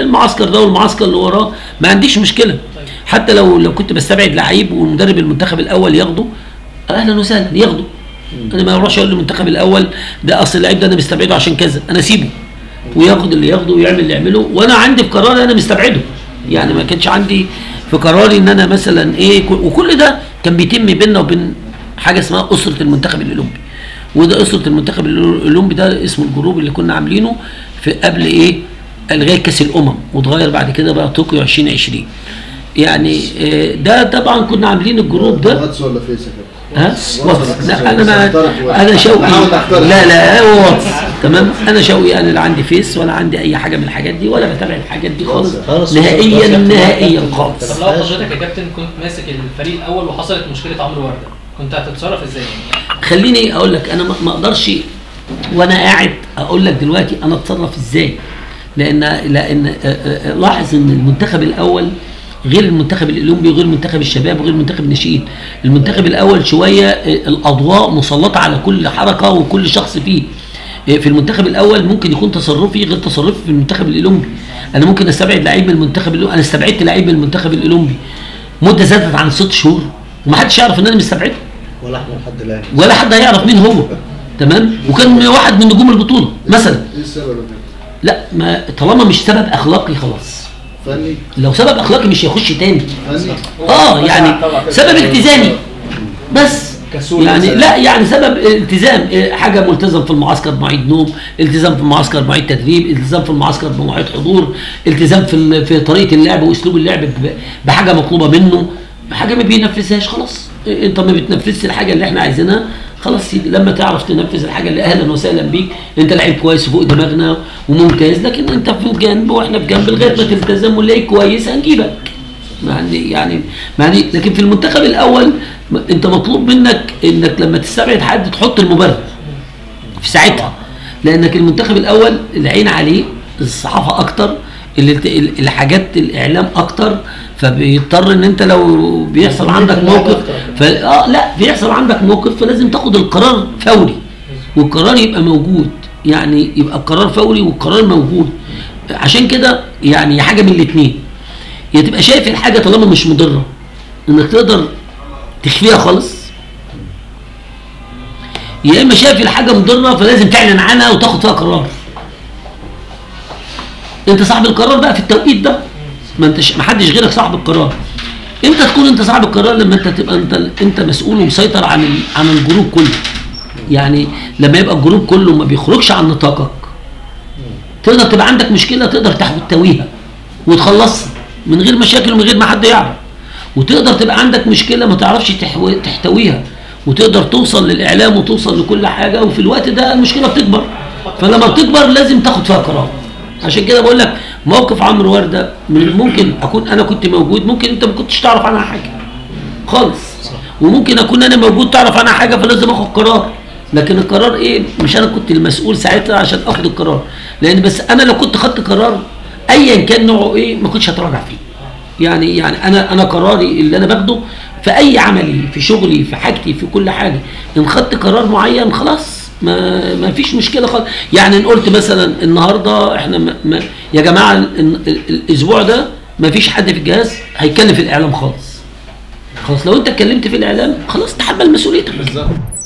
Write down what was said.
المعسكر ده والمعسكر اللي وراه ما عنديش مشكله حتى لو لو كنت بستبعد لعيب ومدرب المنتخب الاول ياخده اهلا وسهلا ياخده انا ما اروحش اقول للمنتخب الاول ده اصل اللعيب ده انا مستبعده عشان كذا انا اسيبه وياخد اللي ياخده ويعمل اللي يعمله وانا عندي في قراري انا مستبعده يعني ما كانش عندي في قراري ان انا مثلا ايه كل- وكل ده كان بيتم بيننا وبين حاجه اسمها اسره المنتخب الاولمبي وده اسره المنتخب الاولمبي ده اسمه الجروب اللي كنا عاملينه في قبل ايه لغايه كاس الامم واتغير بعد كده بقى طوكيو 2020 يعني آه، ده طبعا كنا عاملين الجروب ده واتس ولا فيس يا كابتن؟ ها واتس لا انا ما اقترح انا شوقي بحاول أقترح. لا لا هو واتس تمام انا شوقي انا لا عندي فيس ولا عندي اي حاجه من الحاجات دي ولا بتابع الحاجات دي خالص خلاص. نهائيا خلاص. نهائيا خالص طب لو حضرتك يا كابتن كنت ماسك الفريق الاول وحصلت مشكله عمرو ورده كنت هتتصرف ازاي يعني؟ خليني اقول لك انا ما ما اقدرش وانا قاعد اقول لك دلوقتي انا اتصرف ازاي لان لان آه، آه، لاحظ ان المنتخب الاول غير المنتخب الاولمبي وغير منتخب الشباب وغير منتخب الناشئين المنتخب الاول شويه آه، الاضواء مسلطه على كل حركه وكل شخص فيه آه، في المنتخب الاول ممكن يكون تصرفي غير تصرفي في المنتخب الاولمبي انا ممكن استبعد لعيب من المنتخب الأولمبي. انا استبعدت لعيب من المنتخب الاولمبي مده زادت عن ست شهور ومحدش يعرف ان انا مستبعده ولا احنا لحد الان ولا حد هيعرف مين هو تمام وكان واحد من نجوم البطوله مثلا ايه السبب يا كابتن؟ لا ما طالما مش سبب اخلاقي خلاص فني لو سبب اخلاقي مش هيخش تاني فني اه يعني سبب التزامي بس كسول يعني مثلاً. لا يعني سبب التزام إيه، حاجه ملتزم في المعسكر بمواعيد نوم التزام في المعسكر بمواعيد تدريب التزام في المعسكر بمواعيد حضور التزام في ال- في طريقه اللعب واسلوب اللعب ب- بحاجه مطلوبه منه حاجه ما بينفذهاش خلاص إيه، انت ما بتنفذش الحاجه اللي احنا عايزينها خلاص سيدي لما تعرف تنفذ الحاجه اللي اهلا وسهلا بيك انت لعيب كويس فوق دماغنا وممتاز لكن انت في جنب واحنا في جنب لغايه ما تلتزم ونلاقيك كويس هنجيبك يعني يعني يعني لكن في المنتخب الاول م- انت مطلوب منك انك لما تستبعد حد تحط المبرر في ساعتها لانك المنتخب الاول العين عليه الصحافه اكتر ال- ال- الحاجات الاعلام اكتر فبيضطر ان انت لو بيحصل عندك موقف ف... اه لا بيحصل عندك موقف فلازم تاخد القرار فوري والقرار يبقى موجود يعني يبقى القرار فوري والقرار موجود عشان كده يعني حاجه من الاثنين يا تبقى شايف الحاجه طالما مش مضره انك تقدر تخفيها خالص يا اما شايف الحاجه مضره فلازم تعلن عنها وتاخد فيها قرار انت صاحب القرار بقى في التوقيت ده ما انتش ما حدش غيرك صاحب القرار امتى تكون انت صاحب القرار لما انت تبقى انت انت مسؤول ومسيطر عن ال- عن الجروب كله يعني لما يبقى الجروب كله ما بيخرجش عن نطاقك تقدر تبقى عندك مشكله تقدر تحتويها وتخلصها من غير مشاكل ومن غير ما حد يعرف وتقدر تبقى عندك مشكله ما تعرفش تحو- تحتويها وتقدر توصل للاعلام وتوصل لكل حاجه وفي الوقت ده المشكله بتكبر فلما بتكبر لازم تاخد فيها قرار عشان كده بقول لك موقف عمرو ورده من الممكن اكون انا كنت موجود ممكن انت ما كنتش تعرف عنها حاجه خالص وممكن اكون انا موجود تعرف عنها حاجه فلازم اخد قرار لكن القرار ايه مش انا كنت المسؤول ساعتها عشان اخد القرار لان بس انا لو كنت خدت قرار ايا كان نوعه ايه ما كنتش هتراجع فيه يعني يعني انا انا قراري اللي انا باخده في اي عملي في شغلي في حاجتي في كل حاجه ان خدت قرار معين خلاص ما ما فيش مشكله خالص يعني ان قلت مثلا النهارده احنا ما ما يا جماعه ال- ال- الاسبوع ده ما فيش حد في الجهاز هيتكلم في الاعلام خالص خلاص لو انت اتكلمت في الاعلام خلاص تحمل مسؤوليتك بالظبط